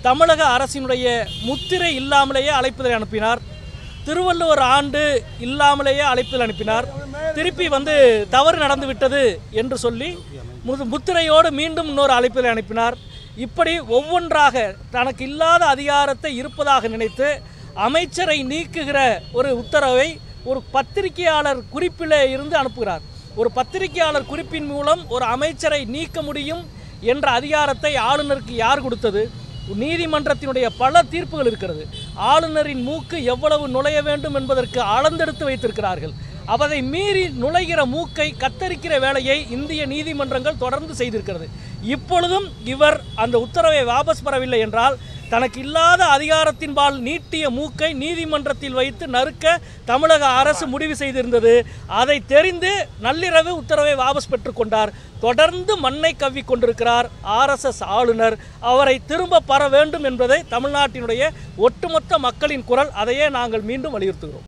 தமிழக அரசினுடைய முத்திரை இல்லாமலேயே அழைப்புதல் அனுப்பினார் திருவள்ளுவர் ஆண்டு இல்லாமலேயே அழைப்புதல் அனுப்பினார் திருப்பி வந்து தவறு நடந்து விட்டது என்று சொல்லி முது முத்திரையோடு மீண்டும் இன்னொரு அழைப்புதல் அனுப்பினார் இப்படி ஒவ்வொன்றாக தனக்கு இல்லாத அதிகாரத்தை இருப்பதாக நினைத்து அமைச்சரை நீக்குகிற ஒரு உத்தரவை ஒரு பத்திரிகையாளர் குறிப்பிலே இருந்து அனுப்புகிறார் ஒரு பத்திரிகையாளர் குறிப்பின் மூலம் ஒரு அமைச்சரை நீக்க முடியும் என்ற அதிகாரத்தை ஆளுநருக்கு யார் கொடுத்தது நீதிமன்றத்தினுடைய பல தீர்ப்புகள் இருக்கிறது ஆளுநரின் மூக்கு எவ்வளவு நுழைய வேண்டும் என்பதற்கு அளந்தெடுத்து வைத்திருக்கிறார்கள் அதை மீறி நுழைகிற மூக்கை கத்தரிக்கிற வேலையை இந்திய நீதிமன்றங்கள் தொடர்ந்து செய்திருக்கிறது இப்பொழுதும் இவர் அந்த உத்தரவை வாபஸ் பெறவில்லை என்றால் தனக்கு இல்லாத அதிகாரத்தின்பால் நீட்டிய மூக்கை நீதிமன்றத்தில் வைத்து நறுக்க தமிழக அரசு முடிவு செய்திருந்தது அதை தெரிந்து நள்ளிரவு உத்தரவை வாபஸ் பெற்றுக்கொண்டார் தொடர்ந்து மண்ணை கவ்வி கொண்டிருக்கிறார் ஆர்எஸ்எஸ் ஆளுநர் அவரை திரும்ப பெற வேண்டும் என்பதை தமிழ்நாட்டினுடைய ஒட்டுமொத்த மக்களின் குரல் அதையே நாங்கள் மீண்டும் வலியுறுத்துகிறோம்